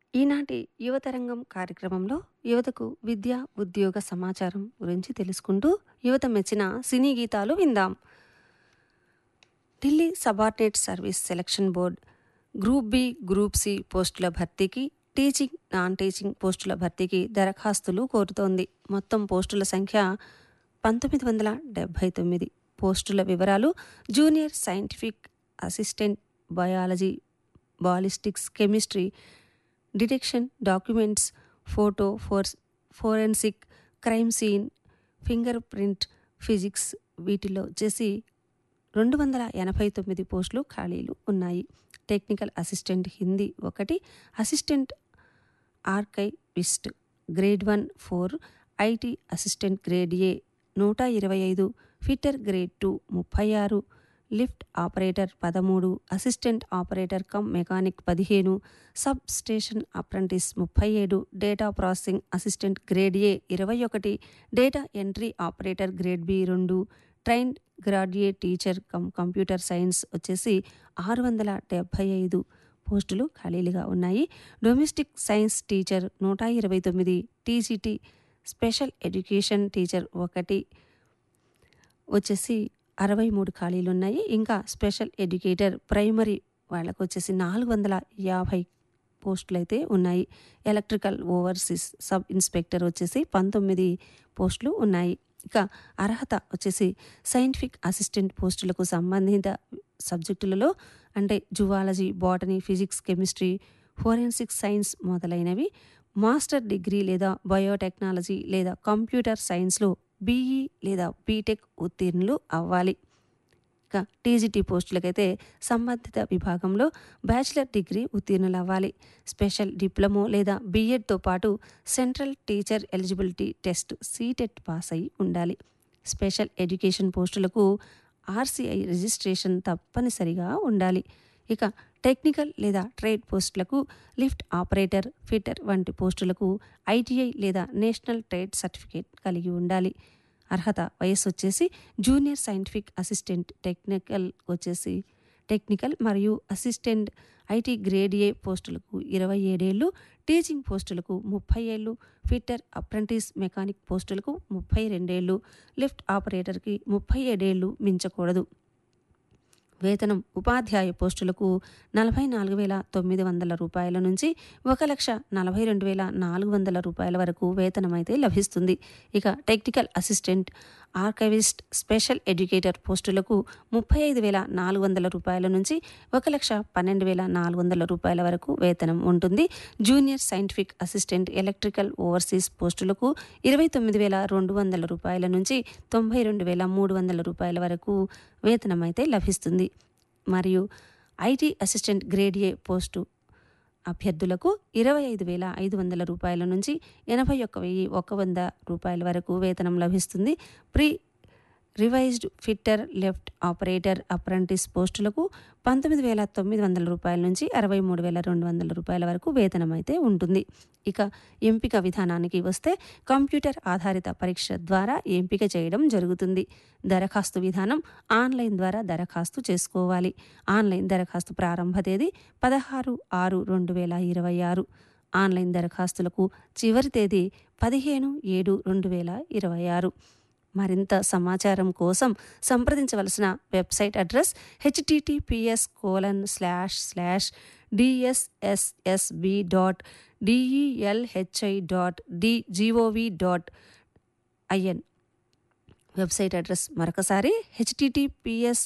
ఈనాటి యువతరంగం కార్యక్రమంలో యువతకు విద్య ఉద్యోగ సమాచారం గురించి తెలుసుకుంటూ యువత మెచ్చిన సినీ గీతాలు విందాం Delhi subordinate service selection board group B group C పోస్టుల భర్తీకి టీచింగ్ నాన్ టీచింగ్ పోస్టుల భర్తీకి దరఖాస్తులు కోరుతోంది మొత్తం పోస్టుల సంఖ్య పంతొమ్మిది వందల డెబ్భై తొమ్మిది పోస్టుల వివరాలు junior scientific assistant biology ballistics chemistry detection documents photo force forensic crime scene fingerprint physics వీటిలో వచ్చేసి రెండు వందల ఎనభై తొమ్మిది పోస్టులు ఖాళీలు ఉన్నాయి టెక్నికల్ అసిస్టెంట్ హిందీ ఒకటి assistant archivist grade one four IT assistant grade A నూట ఇరవై ఐదు ఫిట్టర్ గ్రేడ్ టూ ముప్పై ఆరు లిఫ్ట్ ఆపరేటర్ పదమూడు అసిస్టెంట్ ఆపరేటర్ కమ్ మెకానిక్ పదిహేను సబ్ స్టేషన్ అప్రెంటిస్ ముప్పై ఏడు data processing assistant grade A ఇరవై ఒకటి data entry operator grade B రెండు trained graduate teacher cum computer science వచ్చేసి ఆరు వందల డెబ్భై ఐదు పోస్టులు ఖాళీలుగా ఉన్నాయి డొమెస్టిక్ సైన్స్ టీచర్ నూట ఇరవై తొమ్మిది టీజీటీ స్పెషల్ ఎడ్యుకేషన్ టీచర్ ఒకటి వచ్చేసి అరవై మూడు ఖాళీలు ఉన్నాయి ఇంకా స్పెషల్ ఎడ్యుకేటర్ ప్రైమరీ వాళ్ళకు వచ్చేసి నాలుగు వందల యాభై పోస్టులు అయితే ఉన్నాయి ఎలక్ట్రికల్ ఓవర్సీస్ సబ్ ఇన్స్పెక్టర్ వచ్చేసి పంతొమ్మిది పోస్టులు ఉన్నాయి ఇక అర్హత వచ్చేసి సైంటిఫిక్ అసిస్టెంట్ పోస్టులకు సంబంధిత సబ్జెక్టులలో అంటే zoology botany physics chemistry forensic science మొదలైనవి మాస్టర్ డిగ్రీ లేదా బయోటెక్నాలజీ లేదా కంప్యూటర్ సైన్స్లో బీఈ లేదా బీటెక్ ఉత్తీర్ణులు అవ్వాలి ఇక టీజీటీ పోస్టులకైతే సంబంధిత విభాగంలో బ్యాచిలర్ డిగ్రీ ఉత్తీర్ణులు అవ్వాలి స్పెషల్ డిప్లొమో లేదా బీఎడ్తో పాటు central teacher eligibility test CTET pass అయి ఉండాలి స్పెషల్ ఎడ్యుకేషన్ పోస్టులకు ఆర్సీఐ రిజిస్ట్రేషన్ తప్పనిసరిగా ఉండాలి ఇక టెక్నికల్ లేదా ట్రేడ్ పోస్టులకు లిఫ్ట్ ఆపరేటర్ ఫిట్టర్ వంటి పోస్టులకు ఐటీఐ లేదా నేషనల్ ట్రేడ్ సర్టిఫికేట్ కలిగి ఉండాలి అర్హత వయస్సు వచ్చేసి జూనియర్ సైంటిఫిక్ అసిస్టెంట్ టెక్నికల్ వచ్చేసి టెక్నికల్ మరియు అసిస్టెంట్ ఐటీ గ్రేడ్ ఏ పోస్టులకు ఇరవై ఏడేళ్ళు టీచింగ్ పోస్టులకు ముప్పై ఏళ్ళు ఫిట్టర్ అప్రెంటిస్ మెకానిక్ పోస్టులకు ముప్పై రెండేళ్ళు లిఫ్ట్ ఆపరేటర్కి ముప్పై ఏడేళ్ళు మించకూడదు వేతనం ఉపాధ్యాయ పోస్టులకు నలభై నాలుగు వేల తొమ్మిది వందల రూపాయల నుంచి ఒక లక్ష నలభై రెండు వేల నాలుగు వందల రూపాయల వరకు వేతనం అయితే లభిస్తుంది ఇక technical assistant archivist special educator పోస్టులకు ముప్పై ఐదు వేల నాలుగు వందల రూపాయల నుంచి ఒక లక్ష పన్నెండు వేల నాలుగు వందల రూపాయల వరకు వేతనం ఉంటుంది junior scientific assistant electrical overseas పోస్టులకు ఇరవై తొమ్మిది వేల రెండు వందల రూపాయల నుంచి తొంభై రెండు వేల మూడు వందల రూపాయల వరకు వేతనం అయితే లభిస్తుంది మరియు IT assistant grade A post అభ్యర్థులకు ఇరవై ఐదు వేల ఐదు వందల రూపాయల నుంచి ఎనభై ఒక్క వెయ్యి ఒక వంద రూపాయల వరకు వేతనం లభిస్తుంది pre revised fitter lift operator apprentice పోస్టులకు పంతొమ్మిది వేల తొమ్మిది వందల రూపాయల నుంచి అరవై మూడు వేల రెండు వందల రూపాయల వరకు వేతనం అయితే ఉంటుంది ఇక ఎంపిక విధానానికి వస్తే కంప్యూటర్ ఆధారిత పరీక్ష ద్వారా ఎంపిక చేయడం జరుగుతుంది దరఖాస్తు విధానం ఆన్లైన్ ద్వారా దరఖాస్తు చేసుకోవాలి ఆన్లైన్ దరఖాస్తు ప్రారంభ తేదీ పదహారు ఆరు రెండు వేల ఇరవై ఆరు ఆన్లైన్ దరఖాస్తులకు చివరి తేదీ పదిహేను ఏడు రెండు వేల ఇరవై ఆరు మరింత సమాచారం కోసం సంప్రదించవలసిన website address HTTPS colon slash slash DSSSB dot DELHI dot GOV dot IN website address మరొకసారి హెచ్టిటిపిఎస్